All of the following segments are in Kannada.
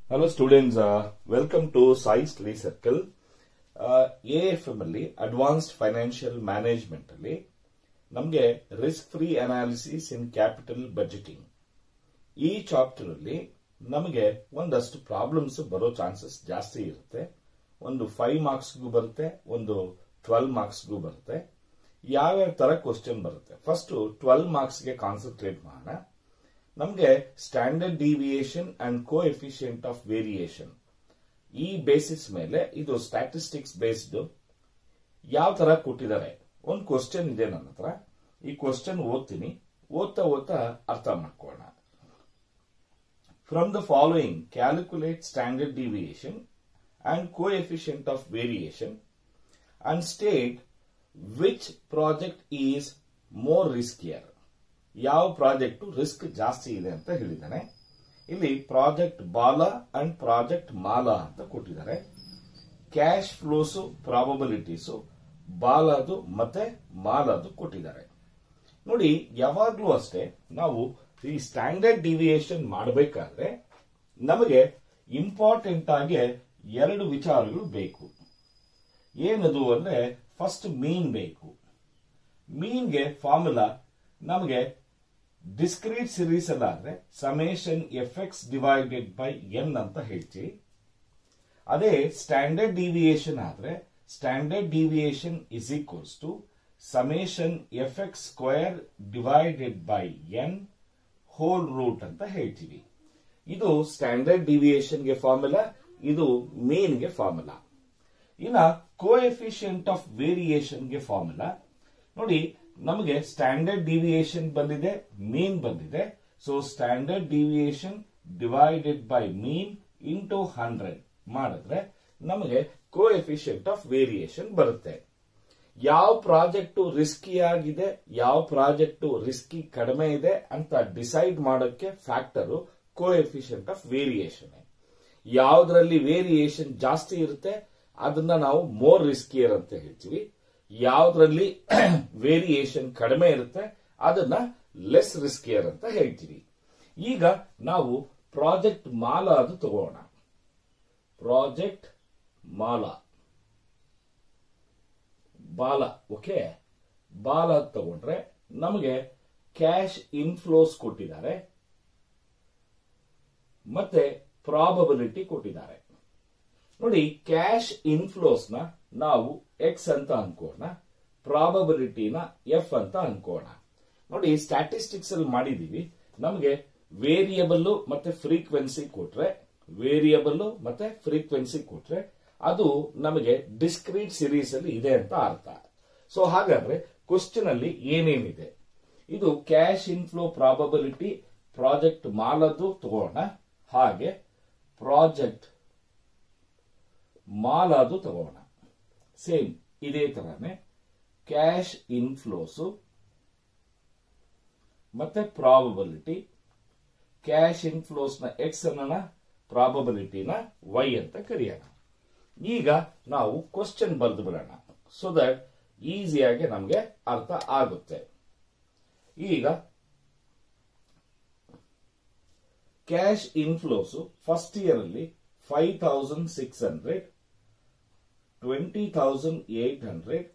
hello students welcome to Sai Study Circle A F M ಅಲ್ಲಿ ಅಡ್ವಾನ್ಸ್ಡ್ ಫೈನಾನ್ಷಿಯಲ್ ಮ್ಯಾನೇಜ್ಮೆಂಟ್ ಅಲ್ಲಿ ನಮಗೆ risk free analysis in capital budgeting ಈ ಚಾಪ್ಟರ್ ಅಲ್ಲಿ ನಮಗೆ ಒಂದಷ್ಟು ಪ್ರಾಬ್ಲಮ್ಸ್ ಬರೋ ಚಾನ್ಸಸ್ ಜಾಸ್ತಿ ಇರುತ್ತೆ ಒಂದು ಫೈವ್ ಮಾರ್ಕ್ಸ್ಗೂ ಬರುತ್ತೆ ಒಂದು ಟ್ವೆಲ್ವ್ ಮಾರ್ಕ್ಸ್ಗೂ ಬರುತ್ತೆ ಯಾವ್ಯಾವ ತರ ಕ್ವಶನ್ ಬರುತ್ತೆ ಫಸ್ಟ್ ಟ್ವೆಲ್ವ್ ಮಾರ್ಕ್ಸ್ಗೆ ಕಾನ್ಸಂಟ್ರೇಟ್ ಮಾಡೋಣ ನಮಗೆ standard deviation and coefficient of variation ಈ ಬೇಸಿಸ್ ಮೇಲೆ ಇದು ಸ್ಟ್ಯಾಟಿಸ್ಟಿಕ್ಸ್ ಬೇಸ್ಡ್ ಯಾವ ತರ ಕೊಟ್ಟಿದ್ದಾರೆ ಒಂದು ಕ್ವಶನ್ ಇದೆ ನನ್ನ ಹತ್ರ ಈ ಕ್ವಶನ್ ಓದ್ತೀನಿ ಓದ್ತಾ ಓದ್ತಾ ಅರ್ಥ ಮಾಡ್ಕೊಳ್ಳೋಣ from the following calculate standard deviation and coefficient of variation and state which project is more riskier ಯಾವ ಪ್ರಾಜೆಕ್ಟ್ ರಿಸ್ಕ್ ಜಾಸ್ತಿ ಇದೆ ಅಂತ ಹೇಳಿದ್ದಾನೆ ಇಲ್ಲಿ ಪ್ರಾಜೆಕ್ಟ್ ಬಾಲ ಅಂಡ್ ಪ್ರಾಜೆಕ್ಟ್ ಮಾಲಾ ಅಂತ ಕೊಟ್ಟಿದ್ದಾರೆ ಕ್ಯಾಶ್ ಫ್ಲೋಸು ಪ್ರಾಬಬಿಲಿಟೀಸು ಬಾಲದು ಮತ್ತೆ ಮಾಲದು ಕೊಟ್ಟಿದ್ದಾರೆ ನೋಡಿ ಯಾವಾಗ್ಲೂ ಅಷ್ಟೇ ನಾವು ಈ ಸ್ಟ್ಯಾಂಡರ್ಡ್ ಡಿವಿಯೇಷನ್ ಮಾಡಬೇಕಾದ್ರೆ ನಮಗೆ ಇಂಪಾರ್ಟೆಂಟ್ ಆಗಿ ಎರಡು ವಿಚಾರಗಳು ಬೇಕು ಏನದು ಅಂದ್ರೆ ಫಸ್ಟ್ ಮೀನ್ ಬೇಕು ಮೀನ್ಗೆ ಫಾರ್ಮುಲಾ ನಮಗೆ ಡಿಸ್ಕ್ರೀಟ್ ಸಿರೀಸ್ ಅಲ್ಲಾದ್ರೆ summation F x divided by n ಅಂತ ಹೇಳ್ತೀವಿ ಅದೇ ಸ್ಟ್ಯಾಂಡರ್ಡ್ ಡಿವಿಯೇಷನ್ ಆದ್ರೆ standard deviation is equals to summation F X square divided by n whole root ಅಂತ ಹೇಳ್ತೀವಿ ಇದು ಸ್ಟ್ಯಾಂಡರ್ಡ್ ಡಿವಿಯೇಷನ್ಗೆ ಫಾರ್ಮುಲಾ ಇದು ಮೇನ್ಗೆ ಫಾರ್ಮುಲಾ ಇನ್ನ ಕೋಎಫಿಷಿಯಂಟ್ ಆಫ್ ವೇರಿಯೇಷನ್ಗೆ ಫಾರ್ಮುಲಾ ನೋಡಿ ನಮಗೆ ಸ್ಟ್ಯಾಂಡರ್ಡ್ ಡಿವಿಯೇಷನ್ ಬಂದಿದೆ ಮೀನ್ ಬಂದಿದೆ so standard deviation divided by mean into hundred ಮಾಡಿದ್ರೆ ನಮಗೆ ಕೋಎಫಿಷಿಯಂಟ್ ಆಫ್ ವೇರಿಯೇಷನ್ ಬರುತ್ತೆ ಯಾವ ಪ್ರಾಜೆಕ್ಟ್ ರಿಸ್ಕಿ ಆಗಿದೆ ಯಾವ ಪ್ರಾಜೆಕ್ಟ್ ರಿಸ್ಕಿ ಕಡಿಮೆ ಇದೆ ಅಂತ ಡಿಸೈಡ್ ಮಾಡೋಕ್ಕೆ ಫ್ಯಾಕ್ಟರ್ ಕೋಎಫಿಷಿಯಂಟ್ ಆಫ್ ವೇರಿಯೇಷನ್ ಯಾವ್ದ್ರಲ್ಲಿ ವೇರಿಯೇಷನ್ ಜಾಸ್ತಿ ಇರುತ್ತೆ ಅದನ್ನ ನಾವು ಮೋರ್ ರಿಸ್ಕಿಯರ್ ಅಂತ ಹೇಳ್ತೀವಿ ಯಾವ್ದ್ರಲ್ಲಿ ವೇರಿಯೇಷನ್ ಕಡಿಮೆ ಇರುತ್ತೆ ಅದನ್ನ ಲೆಸ್ ರಿಸ್ಕಿಯರ್ ಅಂತ ಹೇಳ್ತೀವಿ ಈಗ ನಾವು ಪ್ರಾಜೆಕ್ಟ್ ಮಾಲಾ ಅದು ತಗೋಣ ಪ್ರಾಜೆಕ್ಟ್ ಮಾಲಾ ಬಾಲ ಓಕೆ ಬಾಲ ತಗೊಂಡ್ರೆ ನಮಗೆ ಕ್ಯಾಶ್ ಇನ್ಫ್ಲೋಸ್ ಕೊಟ್ಟಿದ್ದಾರೆ ಮತ್ತೆ ಪ್ರಾಬಬಿಲಿಟಿ ಕೊಟ್ಟಿದ್ದಾರೆ ನೋಡಿ ಕ್ಯಾಶ್ ಇನ್ಫ್ಲೋಸ್ ನ ನಾವು ಎಕ್ಸ್ ಅಂತ ಅನ್ಕೋಣ ಪ್ರಾಬಬಿಲಿಟಿನ ಎಫ್ ಅಂತ ಅನ್ಕೋಣ ನೋಡಿ ಸ್ಟ್ಯಾಟಿಸ್ಟಿಕ್ಸ್ ಅಲ್ಲಿ ಮಾಡಿದೀವಿ ನಮಗೆ ವೇರಿಯಬಲ್ ಮತ್ತೆ ಫ್ರೀಕ್ವೆನ್ಸಿ ಕೊಟ್ರೆ ವೇರಿಯಬಲ್ ಮತ್ತೆ ಫ್ರೀಕ್ವೆನ್ಸಿ ಕೊಟ್ರೆ ಅದು ನಮಗೆ ಡಿಸ್ಕ್ರೀಟ್ ಸಿರೀಸ್ ಅಲ್ಲಿ ಇದೆ ಅಂತ ಅರ್ಥ ಸೊ ಹಾಗಾದ್ರೆ ಕ್ವಶನ್ ಅಲ್ಲಿ ಏನೇನಿದೆ ಇದು ಕ್ಯಾಶ್ ಇನ್ಫ್ಲೋ ಪ್ರಾಬಬಿಲಿಟಿ ಪ್ರಾಜೆಕ್ಟ್ ಮಾಲದ್ದು ತಗೋಣ ಹಾಗೆ ಪ್ರಾಜೆಕ್ಟ್ ಮಾಲಾದು ತಗೋಣ ಸೇಮ್ ಇದೇ ತರಾನೇ ಕ್ಯಾಶ್ ಇನ್ಫ್ಲೋಸು ಮತ್ತೆ ಪ್ರಾಬಬಿಲಿಟಿ ಕ್ಯಾಶ್ ಇನ್ಫ್ಲೋಸ್ ನ ಎಕ್ಸ್ ಅನ್ನೋಣ ಪ್ರಾಬಬಿಲಿಟಿನ ವೈ ಅಂತ ಕರೆಯೋಣ ಈಗ ನಾವು ಕ್ವಶನ್ ಬರೆದು ಬಿಡೋಣ ಸೊ ದಟ್ ಈಸಿಯಾಗಿ ನಮಗೆ ಅರ್ಥ ಆಗುತ್ತೆ ಈಗ ಕ್ಯಾಶ್ ಇನ್ಫ್ಲೋಸು ಫಸ್ಟ್ ಇಯರ್ ಅಲ್ಲಿ five thousand six hundred twenty thousand eight hundred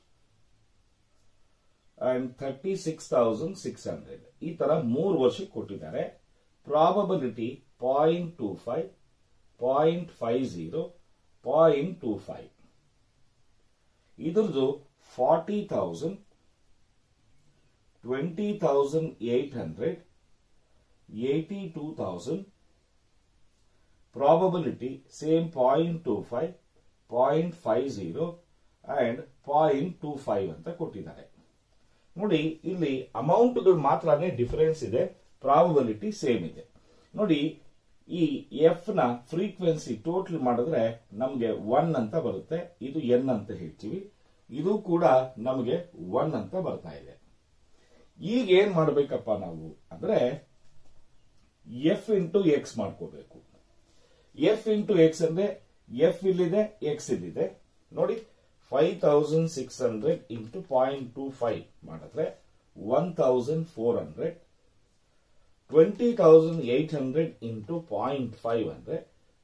and thirty six thousand six hundred ಈ ತರ ಮೂರು ವರ್ಷಕ್ಕೆ ಕೊಟ್ಟಿದ್ದಾರೆ probability point two five point five zero point two five ಇದ್ರದ್ದು forty thousand twenty thousand eight hundred eighty two thousand probability same point two five point five zero and point two five ಅಂತ ಕೊಟ್ಟಿದ್ದಾರೆ ನೋಡಿ ಇಲ್ಲಿ ಅಮೌಂಟ್ಗಳು ಮಾತ್ರನೇ ಡಿಫರೆನ್ಸ್ ಇದೆ ಪ್ರಾಬಬಿಲಿಟಿ ಸೇಮ್ ಇದೆ ನೋಡಿ ಈ ಎಫ್ ನ ಫ್ರೀಕ್ವೆನ್ಸಿ ಟೋಟಲ್ ಮಾಡಿದ್ರೆ ನಮಗೆ ಒನ್ ಅಂತ ಬರುತ್ತೆ ಇದು ಎನ್ ಅಂತ ಹೇಳ್ತೀವಿ ಇದು ಕೂಡ ನಮಗೆ ಒನ್ ಅಂತ ಬರ್ತಾ ಇದೆ ಈಗ ಏನ್ ಮಾಡಬೇಕಪ್ಪ ನಾವು ಅಂದ್ರೆ ಎಫ್ ಇಂಟು ಎಕ್ಸ್ ಮಾಡ್ಕೋಬೇಕು ಎಫ್ ಇಂಟು ಎಕ್ಸ್ ಅಂದ್ರೆ ಎಫ್ ಇಲ್ಲಿದೆ ಎಕ್ಸ್ ಇಲ್ಲಿದೆ ನೋಡಿ five thousand six hundred into point two five ಮಾಡಿದ್ರೆ one thousand four hundred twenty thousand eight hundred into point five ಅಂದ್ರೆ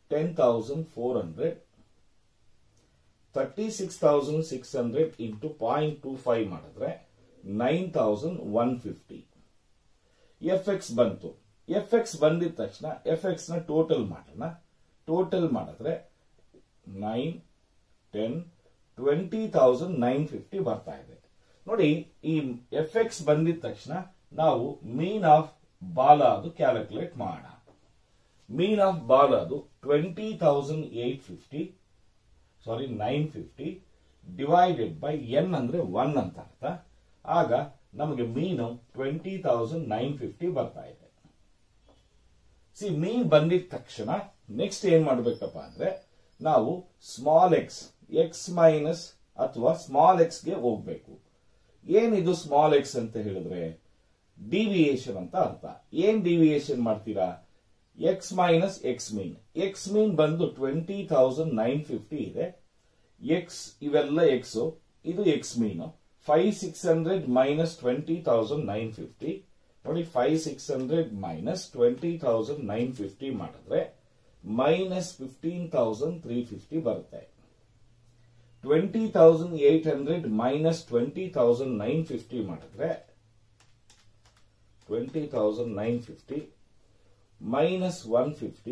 ten thousand four hundred thirty six thousand six hundred into point two five ಮಾಡಿದ್ರೆ nine thousand one fifty f x ಬಂತು ಎಫ್ ಎಕ್ಸ್ ಬಂದಿದ ತಕ್ಷಣ ಎಫ್ ಎಕ್ಸ್ ನ ಟೋಟಲ್ ಮಾಡೋಣ ಟೋಟಲ್ ಮಾಡಿದ್ರೆ nine ten twenty thousand nine fifty ಬರ್ತಾ ಇದೆ ನೋಡಿ ಈ ಎಫ್ ಎಕ್ಸ್ ಬಂದಿದ ತಕ್ಷಣ ನಾವು ಮೀನ್ ಆಫ್ ಬಾಲ ಅದು ಕ್ಯಾಲ್ಕುಲೇಟ್ ಮಾಡೋಣ ಮೀನ್ ಆಫ್ ಬಾಲ್ ಅದು twenty thousand eight fifty sorry nine fifty divided by n ಅಂದ್ರೆ ಒನ್ ಅಂತ ಅರ್ಥ ಆಗ ನಮಗೆ ಮೀನು ಟ್ವೆಂಟಿ ತೌಸಂಡ್ ನೈನ್ ಫಿಫ್ಟಿ ಬರ್ತಾ ಇದೆ ಸಿ ಮೀನ್ ಬಂದಿದ ತಕ್ಷಣ ನೆಕ್ಸ್ಟ್ ಏನ್ ಮಾಡ್ಬೇಕಪ್ಪ ಅಂದ್ರೆ ನಾವು ಸ್ಮಾಲ್ ಎಕ್ಸ್ ಎಕ್ಸ್ ಮೈನಸ್ ಅಥವಾ ಸ್ಮಾಲ್ ಎಕ್ಸ್ ಗೆ ಹೋಗ್ಬೇಕು ಏನಿದು ಸ್ಮಾಲ್ ಎಕ್ಸ್ ಅಂತ ಹೇಳಿದ್ರೆ ಡಿವಿಯೇಷನ್ ಅಂತ ಅರ್ಥ ಏನ್ ಡಿವಿಯೇಷನ್ ಮಾಡ್ತೀರಾ x minus X mean X mean ಬಂದು ಟ್ವೆಂಟಿ ತೌಸಂಡ್ ನೈನ್ ಫಿಫ್ಟಿ ಇದೆ ಎಕ್ಸ್ ಇವೆಲ್ಲ ಎಕ್ಸ್ ಇದು x mean five six hundred minus twenty thousand nine fifty ನೋಡಿ five six hundred minus twenty thousand nine fifty ಮಾಡಿದ್ರೆ minus fifteen thousand three fifty ಬರುತ್ತೆ twenty thousand eight hundred minus twenty thousand nine fifty ಮಾಡಿದ್ರೆ twenty thousand nine fifty minus 150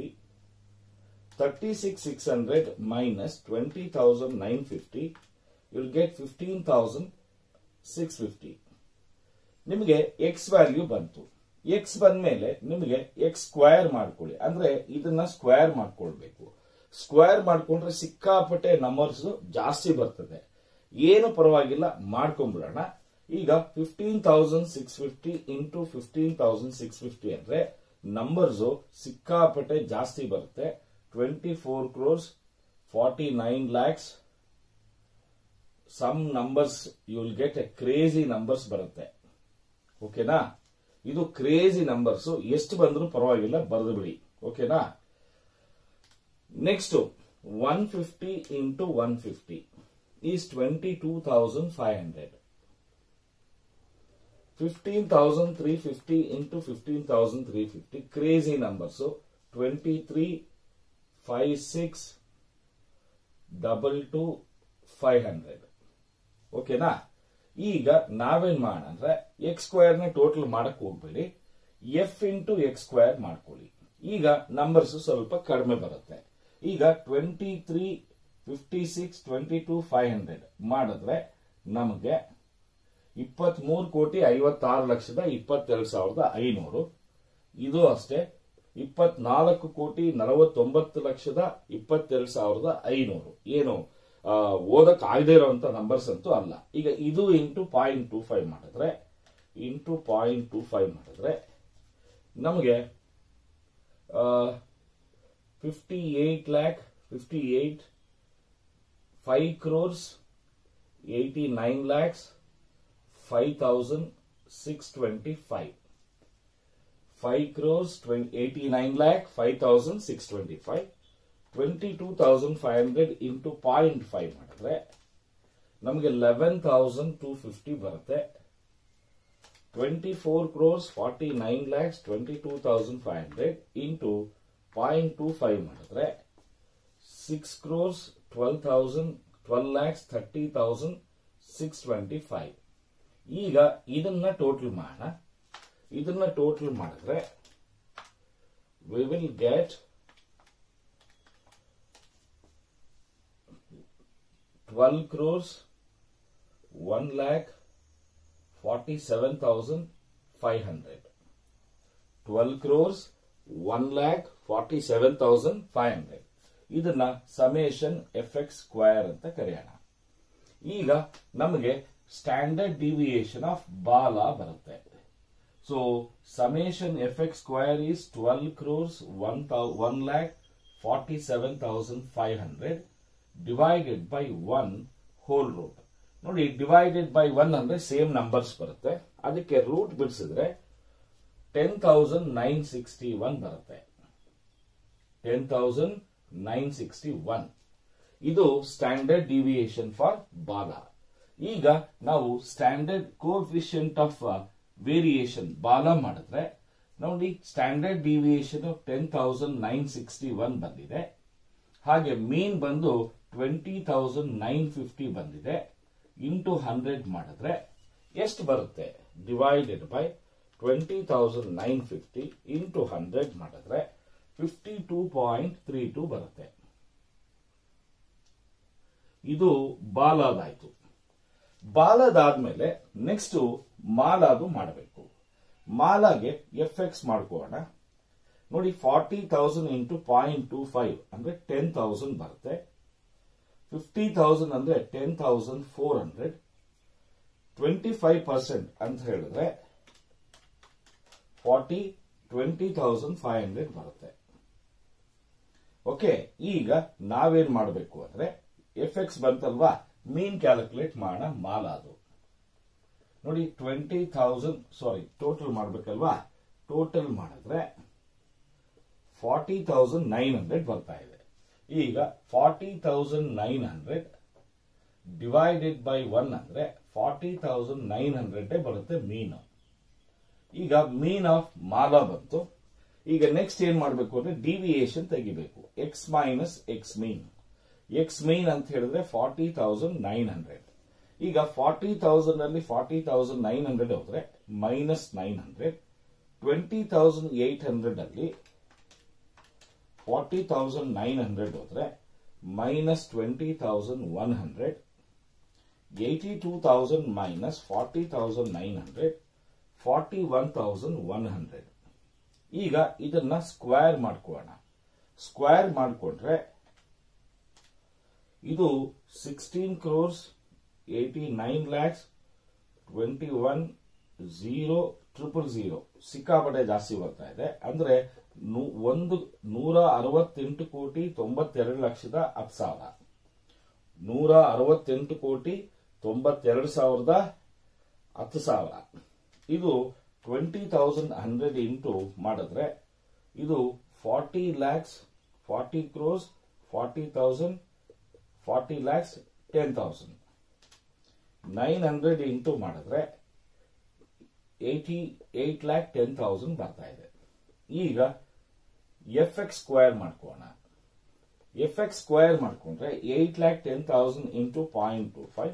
36600 minus 20950 you'll get 15650 ನಿಮಗೆ ಎಕ್ಸ್ ವ್ಯಾಲ್ಯೂ ಬಂತು ಎಕ್ಸ್ ಬಂದ್ಮೇಲೆ ನಿಮಗೆ ಎಕ್ಸ್ ಸ್ಕ್ವೇರ್ ಮಾಡ್ಕೊಳ್ಳಿ ಅಂದ್ರೆ ಇದನ್ನ ಸ್ಕ್ವೇರ್ ಮಾಡ್ಕೊಳ್ಬೇಕು ಸ್ಕ್ವೇರ್ ಮಾಡ್ಕೊಂಡ್ರೆ ಸಿಕ್ಕಾಪಟ್ಟೆ ನಂಬರ್ಸ್ ಜಾಸ್ತಿ ಬರ್ತದೆ ಏನು ಪರವಾಗಿಲ್ಲ ಮಾಡ್ಕೊಂಡ್ಬಿಡೋಣ ಈಗ fifteen thousand six fifty into fifteen thousand six fifty ಅಂದ್ರೆ ನಂಬರ್ಸ್ ಸಿಕ್ಕಾಪಟ್ಟೆ ಜಾಸ್ತಿ ಬರುತ್ತೆ twenty four crores forty nine lakhs some numbers you will get a crazy numbers ಬರುತ್ತೆ ಓಕೆನಾ ಇದು ಕ್ರೇಜಿ ನಂಬರ್ಸ್ ಎಷ್ಟು ಬಂದರೂ ಪರವಾಗಿಲ್ಲ ಬರೆದು ಬಿಡಿ ಓಕೆನಾ next one fifty into one fifty is twenty two thousand five hundred 15,350 into 15,350 crazy number so 23 5 6 double two five hundred ಓಕೆನಾ ಈಗ ನಾವೇನ್ ಮಾಡೋಣ ಅಂದ್ರೆ ಎಕ್ಸ್ ಸ್ಕ್ವೇರ್ ನ ಟೋಟಲ್ ಮಾಡಕ್ ಹೋಗ್ಬೇಡಿ ಎಫ್ ಇಂಟು ಎಕ್ಸ್ ಸ್ಕ್ವೇರ್ ಮಾಡ್ಕೊಳ್ಳಿ ಈಗ ನಂಬರ್ಸ್ ಸ್ವಲ್ಪ ಕಡಿಮೆ ಬರುತ್ತೆ ಈಗ twenty three fifty six twenty two five hundred ಮಾಡಿದ್ರೆ ನಮಗೆ ಇಪ್ಪತ್ಮೂರು ಕೋಟಿ ಐವತ್ತಾರು ಲಕ್ಷದ ಇಪ್ಪತ್ತೆರಡು ಸಾವಿರದ ಐನೂರು ಇದು ಅಷ್ಟೇ ಇಪ್ಪತ್ನಾಲ್ಕು ಕೋಟಿ ನಲವತ್ತೊಂಬತ್ತು ಲಕ್ಷದ ಇಪ್ಪತ್ತೆರಡು ಸಾವಿರದ ಐನೂರು ಏನು ಆ, ಓದಕ್ ಆಗದೆ ಇರುವಂತ ನಂಬರ್ಸ್ ಅಂತೂ ಅಲ್ಲ ಈಗ ಇದು ಇಂಟು ಪಾಯಿಂಟ್ ಟೂ ಫೈವ್ ಮಾಡಿದ್ರೆ ಇಂಟು ಪಾಯಿಂಟ್ ಟೂ ಫೈವ್ ಮಾಡಿದ್ರೆ ನಮಗೆ fifty eight lakh fifty eight five crores eighty nine lakhs five thousand six twenty five five crores eighty nine lakh five thousand six twenty five twenty two thousand five hundred into point five ಮಾಡಿದ್ರೆ ನಮಗೆ ಲೆವೆನ್ ತೌಸಂಡ್ ಟೂ ಫಿಫ್ಟಿ ಬರುತ್ತೆ twenty four crores forty nine lakhs twenty two thousand five hundred into point two five ಮಾಡಿದ್ರೆ six crores twelve thousand twelve lakhs thirty thousand six twenty five ಈಗ ಇದನ್ನ ಟೋಟಲ್ ಮಾಡೋಣ ಇದನ್ನ ಟೋಟಲ್ ಮಾಡಿದ್ರೆ we will get twelve crores one lakh forty seven thousand five hundred twelve crores one lakh forty seven thousand five hundred ಇದನ್ನ ಸಮೇಷನ್ ಎಫ್ ಎಕ್ಸ್ ಸ್ಕ್ವೇರ್ ಅಂತ ಕರೆಯೋಣ ಈಗ ನಮಗೆ ಸ್ಟ್ಯಾಂಡರ್ಡ್ ಡಿವಿಯೇಷನ್ ಆಫ್ ಬಾಲ ಬರುತ್ತೆ so summation F X square is twelve crores one one lakh forty seven thousand five hundred divided by one whole root ನೋಡಿ ಡಿವೈಡೆಡ್ ಬೈ ಒನ್ ಅಂದ್ರೆ ಸೇಮ್ ನಂಬರ್ಸ್ ಬರುತ್ತೆ ಅದಕ್ಕೆ ರೂಟ್ ಬಿಡಿಸಿದ್ರೆ ten thousand nine sixty one ಬರುತ್ತೆ ten thousand nine sixty one ಇದು ಸ್ಟ್ಯಾಂಡರ್ಡ್ ಡಿವಿಯೇಷನ್ ಫಾರ್ ಬಾಲ ಈಗ ನಾವು standard coefficient of variation Bala ಮಾಡಿದ್ರೆ ನೋಡಿ standard deviation of ten thousand nine sixty one ಬಂದಿದೆ ಹಾಗೆ ಮೀನ್ ಬಂದು ಟ್ವೆಂಟಿ ತೌಸಂಡ್ ನೈನ್ ಫಿಫ್ಟಿ ಬಂದಿದೆ ಇಂಟು ಹಂಡ್ರೆಡ್ ಮಾಡಿದ್ರೆ ಎಷ್ಟು ಬರುತ್ತೆ divided by twenty thousand nine fifty into hundred ಮಾಡಿದ್ರೆ fifty two point three two ಬರುತ್ತೆ ಇದು ಬಾಲಾದಾಯ್ತು ಬಾಲದಾದ್ಮೇಲೆ ನೆಕ್ಸ್ಟ್ ಮಾಲಾದು ಮಾಡಬೇಕು ಮಾಲಾಗೆ ಎಫ್ ಎಕ್ಸ್ ಮಾಡ್ಕೋಣ ನೋಡಿ forty thousand into point two five ಅಂದ್ರೆ ಟೆನ್ ತೌಸಂಡ್ ಬರುತ್ತೆ ಫಿಫ್ಟಿ ತೌಸಂಡ್ ಅಂದ್ರೆ ten thousand four hundred twenty five percent ಅಂತ ಹೇಳಿದ್ರೆ forty twenty thousand five hundred ಬರುತ್ತೆ ಓಕೆ ಈಗ ನಾವೇನ್ ಮಾಡಬೇಕು ಅಂದ್ರೆ ಎಫ್ ಎಕ್ಸ್ ಬಂತಲ್ವಾ ಮೀನ್ ಕ್ಯಾಲ್ಕುಲೇಟ್ ಮಾಡೋಣ ಮಾಲಾದು ನೋಡಿ ಟ್ವೆಂಟಿ ಥೌಸಂಡ್ ಸಾರಿ ಟೋಟಲ್ ಮಾಡ್ಬೇಕಲ್ವಾ ಟೋಟಲ್ ಮಾಡಿದ್ರೆ ಫಾರ್ಟಿ ತೌಸಂಡ್ ನೈನ್ ಹಂಡ್ರೆಡ್ ಬರ್ತಾ ಇದೆ ಈಗ forty thousand nine hundred divided by one ಅಂದ್ರೆ ಫಾರ್ಟಿ ತೌಸಂಡ್ ನೈನ್ ಹಂಡ್ರೆಡ್ ಬರುತ್ತೆ ಮೀನು ಈಗ ಮೀನ್ ಆಫ್ ಮಾಲಾ ಬಂತು ಈಗ ನೆಕ್ಸ್ಟ್ ಏನ್ ಮಾಡಬೇಕು ಅಂದ್ರೆ ಡಿವಿಯೇಷನ್ ತೆಗಿಬೇಕು X minus X mean X mean ಅಂತ ಹೇಳಿದ್ರೆ ಫಾರ್ಟಿ ತೌಸಂಡ್ ನೈನ್ ಹಂಡ್ರೆಡ್ ಈಗ ಫಾರ್ಟಿ ತೌಸಂಡ್ ಅಲ್ಲಿ ಫಾರ್ಟಿ ತೌಸಂಡ್ ನೈನ್ ಹಂಡ್ರೆಡ್ ಹೋದ್ರೆ minus nine hundred twenty thousand eight hundred ಅಲ್ಲಿ ಫಾರ್ಟಿ ತೌಸಂಡ್ ನೈನ್ ಹಂಡ್ರೆಡ್ ಹೋದ್ರೆ minus twenty thousand one hundred eighty two thousand minus forty thousand nine hundred forty one thousand one hundred ಈಗ ಇದನ್ನ ಸ್ಕ್ವೇರ್ ಮಾಡ್ಕೋಣ ಸ್ಕ್ವೇರ್ ಮಾಡಿಕೊಂಡ್ರೆ ಇದು sixteen crores eighty nine lakhs twenty one zero triple zero ಸಿಕ್ಕಾಪಟ್ಟೆ ಜಾಸ್ತಿ ಬರ್ತಾ ಇದೆ ಅಂದ್ರೆ ನು- ಒಂದು ನೂರ ಅರವತ್ತೆಂಟು ಕೋಟಿ ತೊಂಬತ್ತೆರಡು ಲಕ್ಷದ ಹತ್ತು ಸಾವಿರ ನೂರ ಅರವತ್ತೆಂಟು ಕೋಟಿ ತೊಂಬತ್ತೆರಡು ಸಾವಿರದ ಹತ್ತು ಸಾವಿರ ಇದು ಟ್ವೆಂಟಿ ತೌಸಂಡ್ ಹಂಡ್ರೆಡ್ ಇಂಟು ಮಾಡಿದ್ರೆ ಇದು forty lakhs forty crores forty thousand forty lakhs ten thousand nine hundred into ಮಾಡಿದ್ರೆ eighty eight lakh ten thousand ಬರ್ತಾ ಇದೆ ಈಗ ಎಫ್ ಎಕ್ಸ್ ಸ್ಕ್ವೇರ್ ಮಾಡ್ಕೋಣ ಎಫ್ ಎಕ್ಸ್ ಸ್ಕ್ವೇರ್ ಮಾಡ್ಕೊಂಡ್ರೆ eight lakh ten thousand into point two five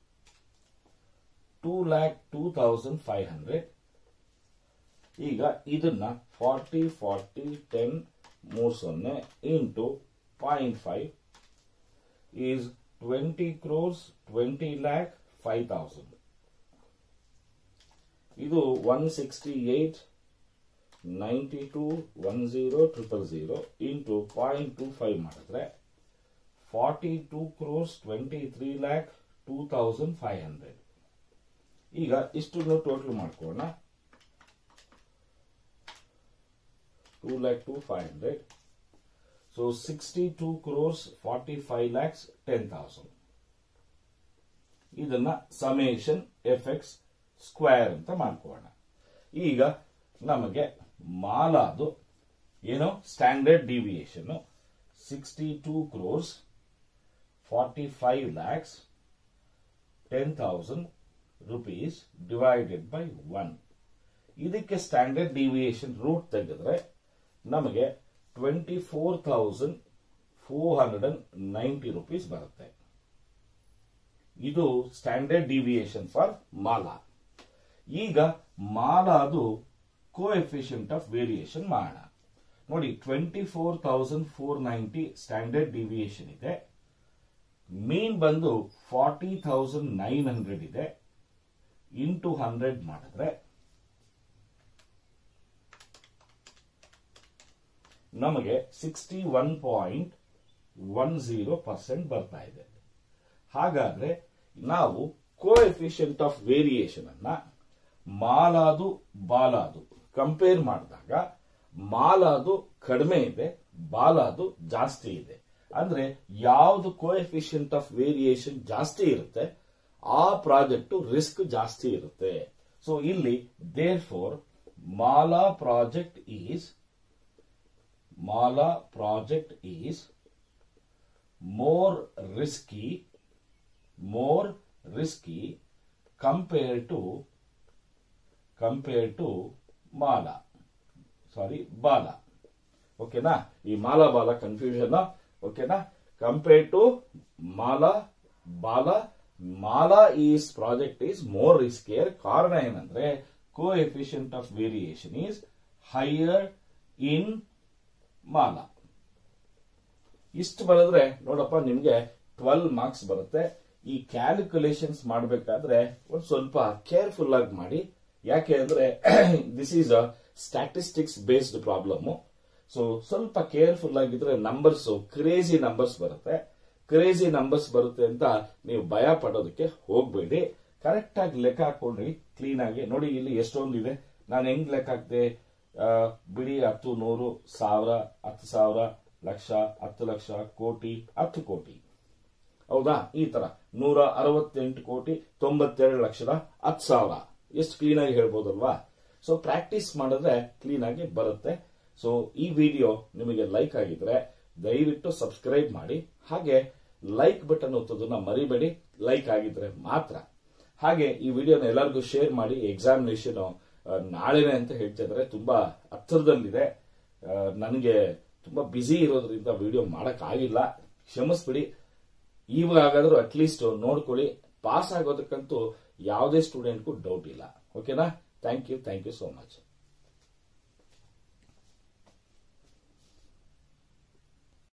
two lakh two thousand five hundred ಈಗ ಇದನ್ನ ಫಾರ್ಟಿ ಫಾರ್ಟಿ ಟೆನ್ ಮೂರು ಸೊನ್ನೆ into point five is twenty crores twenty lakh five thousand ಇದು one sixty eight ninety two one zero triple zero into point two five ಮಾಡಿದ್ರೆ forty two crores twenty three lakh two thousand five hundred ಈಗ ಇಷ್ಟನ್ನು ಟೋಟಲ್ ಮಾಡ್ಕೋಣ two lakh two five hundred so sixty two crores forty five lakhs ten thousand ಇದನ್ನ ಸಮೇಷನ್ ಎಫ್ ಎಕ್ಸ್ ಸ್ಕ್ವೇರ್ ಅಂತ ಮಾಡ್ಕೋಣ ಈಗ ನಮಗೆ ಮಾಲಾದು ಏನು standard deviation sixty two crores forty five lakhs ten thousand rupees divided by one ಇದಕ್ಕೆ ಸ್ಟ್ಯಾಂಡರ್ಡ್ ಡಿವಿಯೇಷನ್ ರೂಟ್ ತೆಗೆದ್ರೆ ನಮಗೆ twenty four thousand four hundred and ninety rupees ಬರುತ್ತೆ ಇದು ಸ್ಟ್ಯಾಂಡರ್ಡ್ ಡಿವಿಯೇಷನ್ ಫಾರ್ ಮಾಲಾ ಈಗ ಮಾಲಾದು ಕೋಎಫಿಷಿಯಂಟ್ ಆಫ್ ವೇರಿಯೇಷನ್ ಮಾಡೋಣ ನೋಡಿ twenty four thousand four ninety standard deviation ಇದೆ ಮೀನ್ ಬಂದು ಫಾರ್ಟಿ ತೌಸಂಡ್ ನೈನ್ ಹಂಡ್ರೆಡ್ ಇದೆ ಇಂಟು ಹಂಡ್ರೆಡ್ ಮಾಡಿದ್ರೆ ನಮಗೆ sixty one point one zero percent ಬರ್ತಾ ಇದೆ ಹಾಗಾದ್ರೆ ನಾವು ಕೋಎಫಿಷಿಯಂಟ್ ಆಫ್ ವೇರಿಯೇಷನ್ ಅನ್ನ ಮಾಲಾದು ಬಾಲಾದು ಕಂಪೇರ್ ಮಾಡಿದಾಗ ಮಾಲಾದು ಕಡಿಮೆ ಇದೆ ಬಾಲಾದು ಜಾಸ್ತಿ ಇದೆ ಅಂದ್ರೆ ಯಾವ್ದು ಕೋಎಫಿಷಿಯಂಟ್ ಆಫ್ ವೇರಿಯೇಷನ್ ಜಾಸ್ತಿ ಇರುತ್ತೆ ಆ ಪ್ರಾಜೆಕ್ಟ್ ರಿಸ್ಕ್ ಜಾಸ್ತಿ ಇರುತ್ತೆ ಸೊ ಇಲ್ಲಿ therefore Mala project is Mala project is more risky more risky compared to compared to Mala sorry Bala ಓಕೆನಾ ಈ ಮಾಲಾ ಬಾಲ ಕನ್ಫ್ಯೂಷನ್ ಓಕೆನಾ compare to Mala Bala Mala is project is more riskier ಕಾರಣ ಏನಂದ್ರೆ coefficient of variation is higher in Mala ಇಷ್ಟು ಬರೆದ್ರೆ ನೋಡಪ್ಪ ನಿಮ್ಗೆ ಟ್ವೆಲ್ ಮಾರ್ಕ್ಸ್ ಬರುತ್ತೆ ಈ ಕ್ಯಾಲ್ಕುಲೇಷನ್ಸ್ ಮಾಡಬೇಕಾದ್ರೆ ಒಂದು ಸ್ವಲ್ಪ ಕೇರ್ಫುಲ್ ಆಗಿ ಮಾಡಿ ಯಾಕೆ ಅಂದ್ರೆ this is a statistics based problem so ಸ್ವಲ್ಪ ಕೇರ್ಫುಲ್ ಆಗಿದ್ರೆ ನಂಬರ್ಸ್ ಕ್ರೇಜಿ ನಂಬರ್ಸ್ ಬರುತ್ತೆ ಕ್ರೇಜಿ ನಂಬರ್ಸ್ ಬರುತ್ತೆ ಅಂತ ನೀವು ಭಯ ಪಡೋದಕ್ಕೆ ಹೋಗ್ಬೇಡಿ ಕರೆಕ್ಟ್ ಆಗಿ ಲೆಕ್ಕ ಹಾಕೊಂಡ್ರಿ ಕ್ಲೀನ್ ಆಗಿ ನೋಡಿ ಇಲ್ಲಿ ಎಷ್ಟೊಂದಿದೆ ನಾನು ಹೆಂಗ್ ಲೆಕ್ಕ ಹಾಕ್ದೆ ಆ, ಬಿಡಿ ಹತ್ತು ನೂರು ಸಾವಿರ ಹತ್ತು ಸಾವಿರ ಲಕ್ಷ ಹತ್ತು ಲಕ್ಷ ಕೋಟಿ ಹತ್ತು ಕೋಟಿ ಹೌದಾ ಈ ತರ ನೂರ ಅರವತ್ತೆಂಟು ಕೋಟಿ ತೊಂಬತ್ತೆರಡು ಲಕ್ಷದ ಹತ್ತು ಸಾವಿರ ಎಷ್ಟು ಕ್ಲೀನ್ ಆಗಿ ಹೇಳ್ಬೋದಲ್ವಾ ಸೊ ಪ್ರಾಕ್ಟೀಸ್ ಮಾಡಿದ್ರೆ ಕ್ಲೀನ್ ಆಗಿ ಬರುತ್ತೆ ಸೊ ಈ ವಿಡಿಯೋ ನಿಮಗೆ ಲೈಕ್ ಆಗಿದ್ರೆ ದಯವಿಟ್ಟು ಸಬ್ಸ್ಕ್ರೈಬ್ ಮಾಡಿ ಹಾಗೆ ಲೈಕ್ ಬಟನ್ ಒತ್ತೋದನ್ನ ಮರಿಬೇಡಿ ಲೈಕ್ ಆಗಿದ್ರೆ ಮಾತ್ರ ಹಾಗೆ ಈ ವಿಡಿಯೋನ ಎಲ್ಲರಿಗೂ ಶೇರ್ ಮಾಡಿ ಎಕ್ಸಾಮಿನೇಷನ್ ನಾಳೆನೆ ಅಂತ ಹೇಳ್ತಾ ಇದ್ದಾರೆ ತುಂಬಾ ಹತ್ತಿರದಲ್ಲಿದೆ ಆ, ನನಗೆ ತುಂಬಾ ಬ್ಯುಸಿ ಇರೋದ್ರಿಂದ ವಿಡಿಯೋ ಮಾಡಕ್ ಆಗಿಲ್ಲ ಕ್ಷಮಿಸ್ಬಿಡಿ ಇವಾಗಾದ್ರೂ ಅಟ್ಲೀಸ್ಟ್ ನೋಡ್ಕೊಳ್ಳಿ ಪಾಸ್ ಆಗೋದಕ್ಕಂತೂ ಯಾವುದೇ ಸ್ಟೂಡೆಂಟ್ಗೂ ಡೌಟ್ ಇಲ್ಲ ಓಕೆನಾ thank you thank you so much